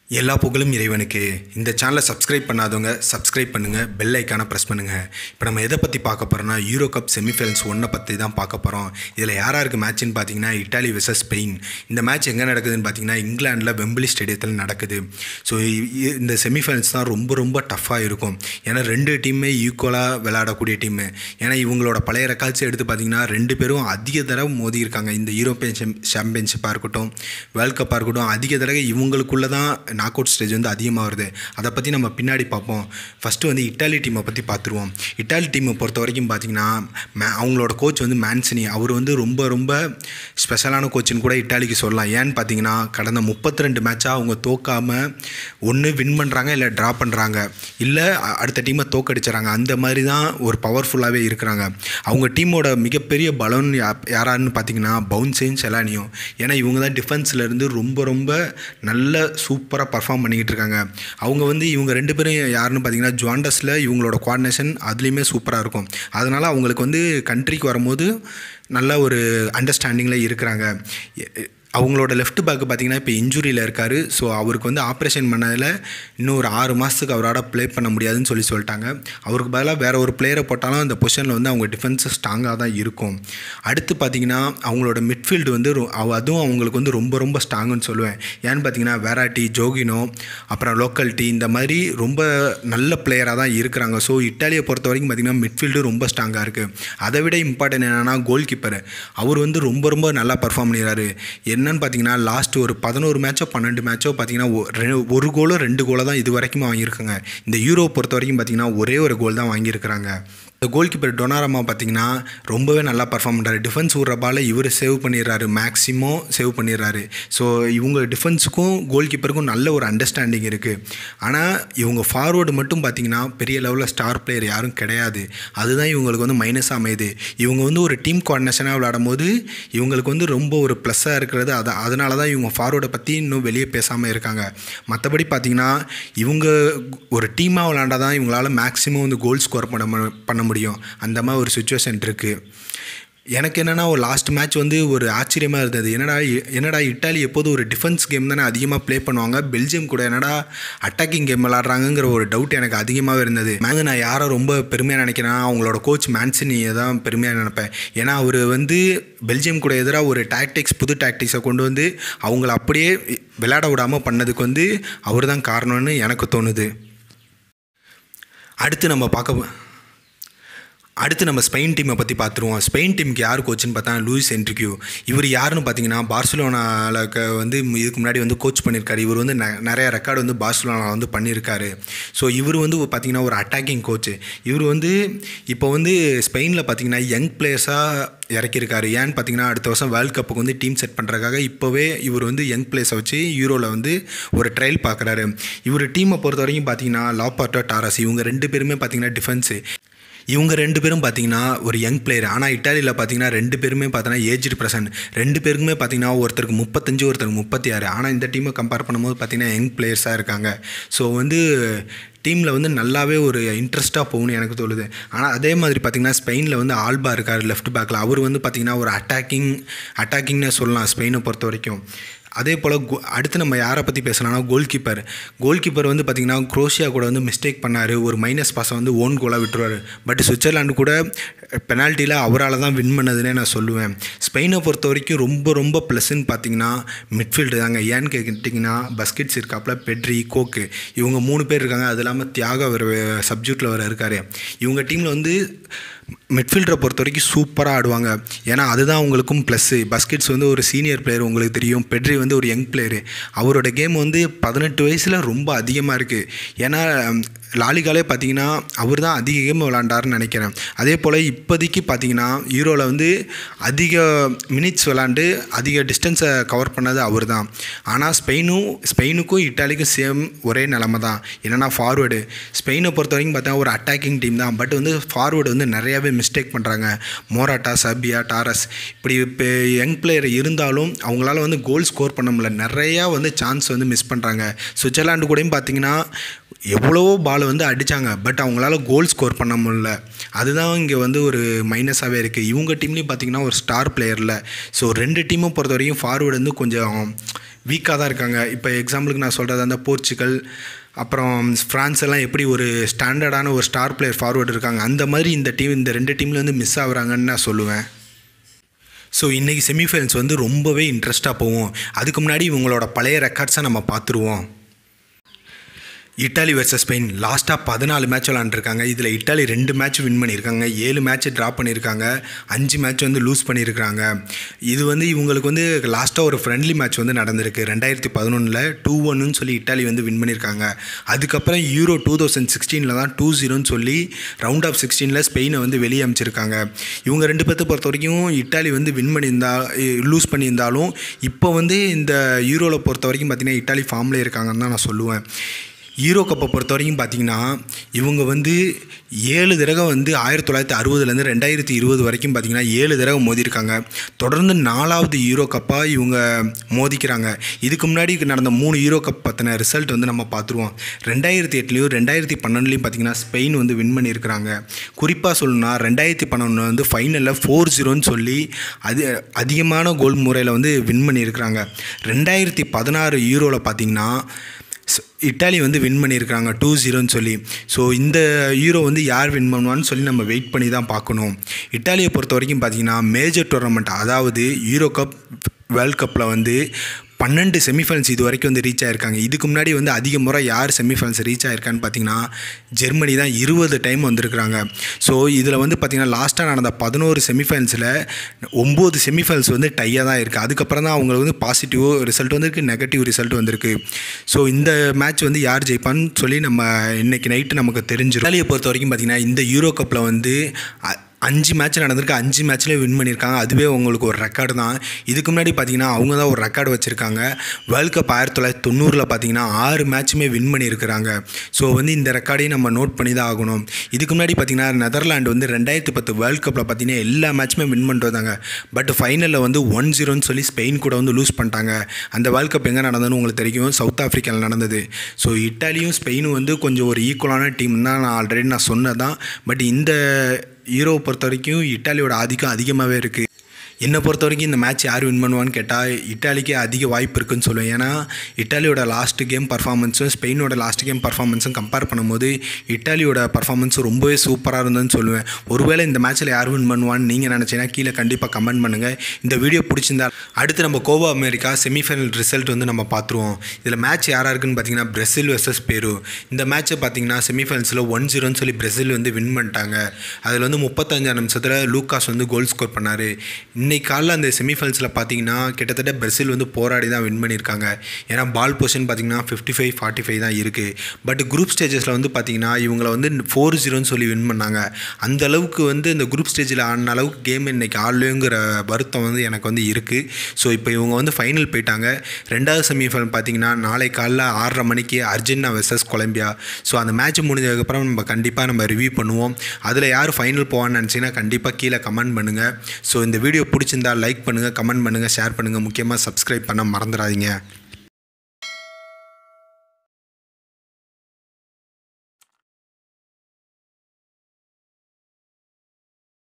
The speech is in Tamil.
எல்லா புகழும் இறைவனுக்கு இந்த சேனலை சப்ஸ்கிரைப் பண்ணாதவங்க சப்ஸ்கிரைப் பண்ணுங்கள் பெல் ஐக்கானை ப்ரெஸ் பண்ணுங்கள் இப்போ நம்ம எதை பற்றி பார்க்க போகிறோம்னா யூரோ கப் செமிஃபைனல்ஸ் ஒன்றை பற்றி தான் பார்க்க போகிறோம் இதில் யார் யாருக்கு மேட்ச்னு பார்த்தீங்கன்னா இட்டாலி வெர்சஸ் ஸ்பெயின் இந்த மேட்ச் எங்கே நடக்குதுன்னு பார்த்தீங்கன்னா இங்கிலாண்டில் வெம்பிளி ஸ்டேடியத்தில் நடக்குது ஸோ இந்த செமிஃபைனல்ஸ் தான் ரொம்ப ரொம்ப டஃப்பாக இருக்கும் ஏன்னா ரெண்டு டீமே ஈக்குவலாக விளையாடக்கூடிய டீமு ஏன்னா இவங்களோட பழைய ரெக்கார்ட்ஸ் எடுத்து பார்த்தீங்கன்னா ரெண்டு பேரும் அதிக தடவை மோதி இருக்காங்க இந்த யூரோப்பியன் சாம்பியன்ஷிப்பாக இருக்கட்டும் வேர்ல்ட் கப்பாக இருக்கட்டும் அதிக தடவை இவங்களுக்குள்ள தான் நாக் அவுட் ஸ்டேஜ் வந்து அதிகமாக வருது அதை பற்றி நம்ம பின்னாடி பார்ப்போம் ஃபஸ்ட்டு வந்து இட்டாலி டீமை பற்றி பார்த்துருவோம் இட்டாலி டீமை பொறுத்த வரைக்கும் பார்த்தீங்கன்னா மே அவங்களோட கோச் வந்து மேன்சனி அவர் வந்து ரொம்ப ரொம்ப ஸ்பெஷலான கோச்சுன்னு கூட இட்டாலிக்கு சொல்லலாம் ஏன்னு பார்த்தீங்கன்னா கடந்த முப்பத்தி ரெண்டு மேட்சாக அவங்க தோக்காமல் ஒன்று வின் பண்ணுறாங்க இல்லை ட்ரா பண்ணுறாங்க இல்லை அ- அடுத்த டீமை தோக்கடிச்சிடறாங்க அந்த மாதிரி தான் ஒரு பவர்ஃபுல்லாகவே இருக்கிறாங்க அவங்க டீமோட மிகப்பெரிய பலன் யா- யாரான்னு பார்த்தீங்கன்னா பவுன்சேன் செலானியும் ஏன்னா இவங்க தான் டிஃபென்ஸில் இருந்து ரொம்ப ரொம்ப நல்ல சூப்பராக பர்ஃபார்ம் பண்ணிக்கிட்டு இருக்காங்க அவங்க வந்து இவங்க ரெண்டு பேரும் யாருன்னு பார்த்தீங்கன்னா ஜுவாண்டஸில் இவங்களோட கோஆர்டினேஷன் அதுலேயுமே சூப்பராக இருக்கும் அதனால் அவங்களுக்கு வந்து கண்ட்ரிக்கு வரும்போது நல்ல ஒரு அண்டர்ஸ்டாண்டிங்கில் இருக்கிறாங்க எ- அவங்களோட லெஃப்ட் பேக்கு பார்த்தீங்கன்னா இப்போ இன்ஜுரியில் இருக்கார் ஸோ அவருக்கு வந்து ஆப்ரேஷன் பண்ணதில் இன்னும் ஒரு ஆறு மாதத்துக்கு அவரால் ப்ளே பண்ண முடியாதுன்னு சொல்லி சொல்லிட்டாங்க அவருக்கு பதிலாக வேற ஒரு பிளேயரை போட்டாலும் அந்த பொசிஷனில் வந்து அவங்க டிஃபென்ஸ் ஸ்ட்ராங்காக தான் இருக்கும் அடுத்து பார்த்தீங்கன்னா அவங்களோட மிட்ஃபீல்டு வந்து ரொ- அவ- அதுவும் அவங்களுக்கு வந்து ரொம்ப ரொம்ப ஸ்ட்ராங்குன்னு சொல்லுவேன் ஏன்னு பார்த்தீங்கன்னா வேராட்டி ஜோகினோ அப்புறம் லோக்கல்ட்டி இந்த மாதிரி ரொம்ப நல்ல பிளேயராக தான் இருக்கிறாங்க ஸோ இட்டாலியை பொறுத்த வரைக்கும் பார்த்தீங்கன்னா மிட்ஃபீல்டு ரொம்ப ஸ்ட்ராங்காக இருக்குது அதை விட இம்பார்ட்டன்ட் என்னென்னா கோல் கீப்பர் அவர் வந்து ரொம்ப ரொம்ப நல்லா பர்ஃபார்ம் பண்ணிடுறாரு என்னன்னு பார்த்தீங்கன்னா லாஸ்ட் ஒரு பதினோரு மேட்சோ பன்னெண்டு மேட்சோ பார்த்தீங்கன்னா ஒ- ரெ- ஒரு கோலோ ரெண்டு கோலோ தான் இது வரைக்கும் வாங்கியிருக்காங்க இந்த யூரோ பொறுத்த வரைக்கும் பார்த்தீங்கன்னா ஒரே ஒரு கோல் தான் வாங்கியிருக்கிறாங்க இந்த கோல் கீப்பர் டொனாரமா பார்த்தீங்கன்னா ரொம்பவே நல்லா பர்ஃபார்ம் பண்ணுறாரு டிஃபென்ஸ் விட்ற பாலை இவர் சேவ் பண்ணிடுறாரு மேக்ஸிமம் சேவ் பண்ணிடுறாரு ஸோ இவங்க டிஃபென்ஸுக்கும் கோல் கீப்பருக்கும் நல்ல ஒரு அண்டர்ஸ்டாண்டிங் இருக்குது ஆனால் இவங்க ஃபார்வேர்டு மட்டும் பார்த்தீங்கன்னா பெரிய லெவலில் ஸ்டார் பிளேயர் யாரும் கிடையாது அதுதான் இவங்களுக்கு வந்து மைனஸாக அமையுது இவங்க வந்து ஒரு டீம் கோஆர்டினேஷனாக விளையாடும் போது இவங்களுக்கு வந்து ரொம்ப ஒரு ப்ளஸ்ஸாக இருக்கிறது அது அதனால தான் இவங்க ஃபார்வேர்டை பற்றி இன்னும் வெளியே பேசாமல் இருக்காங்க மற்றபடி பார்த்தீங்கன்னா இவங்க ஒரு டீமாக விளாண்டா தான் இவங்களால மேக்ஸிமம் வந்து கோல் ஸ்கோர் பண்ண மு- பண்ண முடியும் அந்த மாதிரி ஒரு சுச்சுவேஷன் இருக்குது எனக்கு என்னென்னா ஒரு லாஸ்ட் மேட்ச் வந்து ஒரு ஆச்சரியமாக இருந்தது என்னடா இ- என்னடா இட்டாலி எப்போதும் ஒரு டிஃபென்ஸ் கேம் தானே அதிகமாக ப்ளே பண்ணுவாங்க பெல்ஜியம் கூட என்னடா அட்டாக்கிங் கேம் விளாட்றாங்கங்கிற ஒரு டவுட் எனக்கு அதிகமாகவே இருந்தது மேங்க நான் யாரை ரொம்ப பெருமையாக நினைக்கிறேன்னா அவங்களோட கோச் மேன்சனியை தான் பெருமையாக நினைப்பேன் ஏன்னா அவர் வந்து பெல்ஜியம் கூட எதிராக ஒரு டாக்டிக்ஸ் புது டாக்டிக்ஸை கொண்டு வந்து அவங்கள அப்படியே விளையாட விடாமல் பண்ணதுக்கு வந்து அவர் தான் காரணம்னு எனக்கு தோணுது அடுத்து நம்ம பார்க்க அடுத்து நம்ம ஸ்பெயின் டீமை பற்றி பார்த்துருவோம் ஸ்பெயின் டீமுக்கு யார் கோச்சுன்னு பார்த்தா லூயிஸ் என்ட்ரிக்யூ இவர் யாருன்னு பார்த்தீங்கன்னா பார்சலோனாவில் வந்து இதுக்கு முன்னாடி வந்து கோச் பண்ணியிருக்காரு இவர் வந்து நெ- நிறைய ரெக்கார்டு வந்து பார்சலோனா வந்து பண்ணியிருக்காரு ஸோ இவர் வந்து பார்த்தீங்கன்னா ஒரு அட்டாக்கிங் கோச்சு இவர் வந்து இப்போ வந்து ஸ்பெயினில் பார்த்தீங்கன்னா யங் பிளேயர்ஸாக இறக்கியிருக்காரு ஏன்னு பார்த்தீங்கன்னா அடுத்த வருஷம் வேர்ல்ட் கப்புக்கு வந்து டீம் செட் பண்ணுறதுக்காக இப்போவே இவர் வந்து யங் பிளேயர்ஸை வச்சு யூரோவில் வந்து ஒரு ட்ரையல் பார்க்குறாரு இவர் டீமை பொறுத்த வரைக்கும் பார்த்தீங்கன்னா லாப்பார்ட்டோ டாரஸ் இவங்க ரெண்டு பேருமே பார்த்தீங்கன்னா டிஃபென்ஸு இவங்க ரெண்டு பேரும் பார்த்தீங்கன்னா ஒரு யங் பிளேயர் ஆனால் இட்டாலியில் பார்த்தீங்கன்னா ரெண்டு பேருமே பார்த்தீங்கன்னா ஏஜ்டு பர்சன் ரெண்டு பேருக்குமே பார்த்தீங்கன்னா ஒருத்தருக்கு முப்பத்தஞ்சு ஒருத்தருக்கு முப்பத்தி ஆறு ஆனால் இந்த டீமை கம்பேர் பண்ணும்போது பார்த்தீங்கன்னா யங் பிளேயர்ஸாக இருக்காங்க ஸோ வந்து டீமில் வந்து நல்லாவே ஒரு இன்ட்ரெஸ்ட்டாக போகும்னு எனக்கு தோணுது ஆனால் அதே மாதிரி பார்த்தீங்கன்னா ஸ்பெயினில் வந்து ஆல்பா இருக்கார் லெஃப்ட் பேக்கில் அவர் வந்து பார்த்தீங்கன்னா ஒரு அட்டாக்கிங் அட்டாக்கிங்னு சொல்லலாம் ஸ்பெயினை பொறுத்த வரைக்கும் அதே போல் கோ அடுத்து நம்ம யாரை பற்றி பேசலாம்னா கோல் கீப்பர் கோல் கீப்பர் வந்து பார்த்திங்கன்னா குரோஷியா கூட வந்து மிஸ்டேக் பண்ணார் ஒரு மைனஸ் பாஸை வந்து ஓன் கோலாக விட்டுருவார் பட் சுவிட்சர்லாண்டு கூட பெனால்ட்டியில் அவரால் தான் வின் பண்ணதுன்னே நான் சொல்லுவேன் ஸ்பெயினை பொறுத்த வரைக்கும் ரொம்ப ரொம்ப ப்ளஸ்ன்னு பார்த்தீங்கன்னா மிட்ஃபீல்டு தாங்க ஏன்னு கேட்டிங்கன்னா பஸ்கெட்ஸ் இருக்காப்புல பெட்ரி கோக்கு இவங்க மூணு பேர் இருக்காங்க அது இல்லாமல் தியாக ஒரு சப்ஜெக்டில் வர இருக்கார் இவங்க டீமில் வந்து மிட்ஃபீல்டரை பொறுத்த வரைக்கும் சூப்பராக ஆடுவாங்க ஏன்னா அதுதான் அவங்களுக்கும் ப்ளஸ்ஸு பஸ்கெட்ஸ் வந்து ஒரு சீனியர் பிளேயர் உங்களுக்கு தெரியும் பெட்ரி வந்து ஒரு யங் பிளேயரு அவரோட கேம் வந்து பதினெட்டு வயசில் ரொம்ப அதிகமாக இருக்குது ஏன்னா லாலிகாலே பார்த்தீங்கன்னா அவர் தான் அதிக கேம் விளாண்டாருன்னு நினைக்கிறேன் அதே போல் இப்போதைக்கு பார்த்தீங்கன்னா யூரோவில் வந்து அதிக மினிட்ஸ் விளாண்டு அதிக டிஸ்டன்ஸை கவர் பண்ணது அவர் தான் ஆனால் ஸ்பெயினும் ஸ்பெயினுக்கும் இட்டாலிக்கும் சேம் ஒரே நிலமை தான் என்னென்னா ஃபார்வேர்டு ஸ்பெயினை பொறுத்த வரைக்கும் பார்த்தா ஒரு அட்டாக்கிங் டீம் தான் பட் வந்து ஃபார்வேர்டு வந்து நிறையாவே மிஸ்டேக் பண்ணுறாங்க மோராட்டா சபியா டாரஸ் இப்படி இப்போ யங் பிளேயர் இருந்தாலும் அவங்களால வந்து கோல் ஸ்கோர் பண்ண முடியல நிறையா வந்து சான்ஸ் வந்து மிஸ் பண்ணுறாங்க சுவிட்சர்லாண்டு கூடயும் பார்த்தீங்கன்னா எவ்வளவோ பால் வந்து அடித்தாங்க பட் அவங்களால கோல் ஸ்கோர் பண்ண முடியல அதுதான் இங்கே வந்து ஒரு மைனஸாகவே இருக்குது இவங்க டீம்லேயும் பார்த்தீங்கன்னா ஒரு ஸ்டார் பிளேயரில் ஸோ ரெண்டு டீமும் பொறுத்த வரைக்கும் ஃபார்வேர்டு வந்து கொஞ்சம் வீக்காக தான் இருக்காங்க இப்போ எக்ஸாம்பிளுக்கு நான் சொல்கிறது அந்த போர்ச்சுகல் அப்புறம் ஃப்ரான்ஸ் எல்லாம் எப்படி ஒரு ஸ்டாண்டர்டான ஒரு ஸ்டார் பிளேயர் ஃபார்வர்டு இருக்காங்க அந்த மாதிரி இந்த டீம் இந்த ரெண்டு டீமில் வந்து மிஸ் ஆகுறாங்கன்னு நான் சொல்லுவேன் ஸோ இன்றைக்கி செமிஃபைனல்ஸ் வந்து ரொம்பவே இன்ட்ரெஸ்ட்டாக போவோம் அதுக்கு முன்னாடி இவங்களோட பழைய ரெக்கார்ட்ஸை நம்ம பார்த்துருவோம் இட்டாலி வர்சஸ் ஸ்பெயின் லாஸ்ட்டாக பதினாலு மேட்ச் விளாண்டுருக்காங்க இதில் இட்டாலி ரெண்டு மேட்ச் வின் பண்ணியிருக்காங்க ஏழு மேட்ச் ட்ரா பண்ணியிருக்காங்க அஞ்சு மேட்ச் வந்து லூஸ் பண்ணியிருக்காங்க இது வந்து இவங்களுக்கு வந்து லாஸ்ட்டாக ஒரு ஃப்ரெண்ட்லி மேட்ச் வந்து நடந்திருக்கு ரெண்டாயிரத்தி பதினொன்றில் டூ ஒன்னு சொல்லி இட்டாலி வந்து வின் பண்ணியிருக்காங்க அதுக்கப்புறம் யூரோ டூ தௌசண்ட் சிக்ஸ்டீனில் தான் டூ ஜீரோன்னு சொல்லி ரவுண்ட் ஆஃப் சிக்ஸ்டீனில் ஸ்பெயினை வந்து வெளியே அமைச்சிருக்காங்க இவங்க ரெண்டு பேர்த்தை பொறுத்த வரைக்கும் இட்டாலி வந்து வின் பண்ணியிருந்தா லூஸ் பண்ணியிருந்தாலும் இப்போ வந்து இந்த யூரோவில் பொறுத்த வரைக்கும் பார்த்திங்கன்னா இட்டாலி ஃபார்மில் இருக்காங்கன்னு தான் நான் சொல்லுவேன் ஈரோ கப்பை பொறுத்த வரைக்கும் பார்த்தீங்கன்னா இவங்க வந்து ஏழு தடவை வந்து ஆயிரத்தி தொள்ளாயிரத்தி அறுபதுலேருந்து ரெண்டாயிரத்தி இருபது வரைக்கும் பார்த்தீங்கன்னா ஏழு தடவை மோதிருக்காங்க தொடர்ந்து நாலாவது ஈரோ கப்பாக இவங்க மோதிக்கிறாங்க இதுக்கு முன்னாடி நடந்த மூணு ஈரோ கப் பற்றின ரிசல்ட் வந்து நம்ம பார்த்துருவோம் ரெண்டாயிரத்தி எட்டுலேயும் ரெண்டாயிரத்தி பன்னெண்டுலேயும் பார்த்தீங்கன்னா ஸ்பெயின் வந்து வின் பண்ணியிருக்கிறாங்க குறிப்பாக சொல்லணும்னா ரெண்டாயிரத்தி பன்னெண்டு வந்து ஃபைனலில் ஃபோர் ஜீரோன்னு சொல்லி அது அதிகமான கோல் முறையில் வந்து வின் பண்ணியிருக்கிறாங்க ரெண்டாயிரத்தி பதினாறு யூரோவில் பார்த்தீங்கன்னா ஸ்- இட்டாலி வந்து வின் பண்ணியிருக்காங்க டூ ஜீரோன்னு சொல்லி ஸோ இந்த யூரோ வந்து யார் வின் பண்ணுவான்னு சொல்லி நம்ம வெயிட் பண்ணி தான் பார்க்கணும் இட்டாலியை பொறுத்த வரைக்கும் பார்த்தீங்கன்னா மேஜர் டோர்னமெண்ட் அதாவது யூரோ கப் வேர்ல்ட் கப்பில் வந்து பன்னெண்டு செமிஃபைனல்ஸ் இது வரைக்கும் வந்து ரீச் ஆயிருக்காங்க இதுக்கு முன்னாடி வந்து அதிக முறை யார் செமிஃபைனல்ஸ் ரீச் ஆயிருக்கான்னு பார்த்தீங்கன்னா ஜெர்மனி தான் இருபது டைம் வந்திருக்கிறாங்க ஸோ இதில் வந்து பார்த்தீங்கன்னா லாஸ்ட்டாக நடந்த பதினோரு செமிஃபைனல்ஸில் ஒம்பது செமிஃபைனல்ஸ் வந்து டையாக தான் இருக்குது அதுக்கப்புறம் தான் அவங்களுக்கு வந்து பாசிட்டிவ் ரிசல்ட் வந்திருக்கு நெகட்டிவ் ரிசல்ட் வந்திருக்கு ஸோ இந்த மேட்ச் வந்து யார் ஜெயிப்பான்னு சொல்லி நம்ம இன்னைக்கு நைட்டு நமக்கு தெரிஞ்சிடும் இத்தாலியை பொறுத்த வரைக்கும் பார்த்தீங்கன்னா இந்த யூரோ கப்பில் வந்து அ- அஞ்சு மேட்ச் நடந்திருக்கு அஞ்சு மேட்ச்லேயே வின் பண்ணியிருக்காங்க அதுவே உங்களுக்கு ஒரு ரெக்கார்டு தான் இதுக்கு முன்னாடி பார்த்தீங்கன்னா அவங்க தான் ஒரு ரெக்கார்டு வச்சுருக்காங்க வேர்ல்ட் கப் ஆயிரத்தி தொள்ளாயிரத்தி தொண்ணூறில் பார்த்தீங்கன்னா ஆறு மேட்ச்சுமே வின் பண்ணியிருக்கிறாங்க ஸோ வந்து இந்த ரெக்கார்டையும் நம்ம நோட் பண்ணி தான் ஆகணும் இதுக்கு முன்னாடி பார்த்தீங்கன்னா நெதர்லாண்டு வந்து ரெண்டாயிரத்தி பத்து வேர்ல்ட் கப்பில் பார்த்தீங்கன்னா எல்லா மேட்ச்சுமே வின் பண்ணிட்டு வந்தாங்க பட் ஃபைனலில் வந்து ஒன் ஜீரோன்னு சொல்லி ஸ்பெயின் கூட வந்து லூஸ் பண்ணிட்டாங்க அந்த வேர்ல்ட் கப் எங்கே நடந்ததுன்னு உங்களுக்கு தெரியும் சவுத் ஆஃப்ரிக்காவில் நடந்தது ஸோ இட்டாலியும் ஸ்பெயினும் வந்து கொஞ்சம் ஒரு ஈக்குவலான டீம் தான் நான் ஆல்ரெடி நான் சொன்னதான் பட் இந்த யூரோவை பொறுத்த வரைக்கும் இட்டாலியோட ஆதிக்கம் அதிகமாகவே இருக்குது என்னை பொறுத்த வரைக்கும் இந்த மேட்ச் யார் வின் பண்ணுவான்னு கேட்டால் இட்டாலிக்கே அதிக வாய்ப்பு இருக்குன்னு சொல்லுவேன் ஏன்னா இட்டாலியோட லாஸ்ட் கேம் பர்ஃபார்மன்ஸும் ஸ்பெயினோட லாஸ்ட் கேம் பர்ஃபார்மன்ஸும் கம்பேர் பண்ணும்போது இட்டாலியோட பர்ஃபார்மன்ஸ் ரொம்பவே சூப்பராக இருந்ததுன்னு சொல்லுவேன் ஒருவேளை இந்த மேட்ச்சில் யார் வின் பண்ணுவான்னு நீங்கள் நினச்சீங்கன்னா கீழே கண்டிப்பாக கமெண்ட் பண்ணுங்கள் இந்த வீடியோ பிடிச்சிருந்தா அடுத்து நம்ம கோவா அமெரிக்கா செமிஃபைனல் ரிசல்ட் வந்து நம்ம பார்த்துருவோம் இதில் மேட்ச் யாராக இருக்குன்னு பார்த்தீங்கன்னா பிரேசில் வெர்சஸ் பேரு இந்த மேட்ச்சை பார்த்தீங்கன்னா செமிஃபைனல்ஸில் ஒன் ஜீரோன்னு சொல்லி பிரேசில் வந்து வின் பண்ணிட்டாங்க அதில் வந்து முப்பத்தஞ்சாம் நிமிஷத்தில் லூக்காஸ் வந்து கோல் ஸ்கோர் பண்ணார் இன்னைக்கு காலைல அந்த செமிஃபைனல்ஸில் பார்த்தீங்கன்னா கிட்டத்தட்ட பிரேசில் வந்து போராடி தான் வின் பண்ணியிருக்காங்க ஏன்னா பால் பொசிஷன் பார்த்தீங்கன்னா ஃபிஃப்டி ஃபைவ் ஃபார்ட்டி ஃபைவ் தான் இருக்குது பட் குரூப் ஸ்டேஜஸில் வந்து பார்த்தீங்கன்னா இவங்கள வந்து ஃபோர் ஜீரோன்னு சொல்லி வின் பண்ணாங்க அந்த அளவுக்கு வந்து இந்த குரூப் ஸ்டேஜில் ஆன அளவுக்கு கேம் இன்னைக்கு ஆடலைங்கிற வருத்தம் வந்து எனக்கு வந்து இருக்குது ஸோ இப்போ இவங்க வந்து ஃபைனல் போயிட்டாங்க ரெண்டாவது செமிஃபைனல் பார்த்தீங்கன்னா நாளை காலைல ஆறரை மணிக்கு அர்ஜென்டினா வெர்சஸ் கொலம்பியா ஸோ அந்த மேட்ச் முடிஞ்சதுக்கப்புறம் நம்ம கண்டிப்பாக நம்ம ரிவ்யூ பண்ணுவோம் அதில் யார் ஃபைனல் போவான்னு நினச்சிங்கன்னா கண்டிப்பாக கீழே கமெண்ட் பண்ணுங்கள் ஸோ இந்த வீடியோ பிடிச்சிருந்தா லைக் பண்ணுங்கள் கமெண்ட் பண்ணுங்கள் ஷேர் பண்ணுங்கள் முக்கியமாக சப்ஸ்கிரைப் பண்ண மறந்துடாதீங்க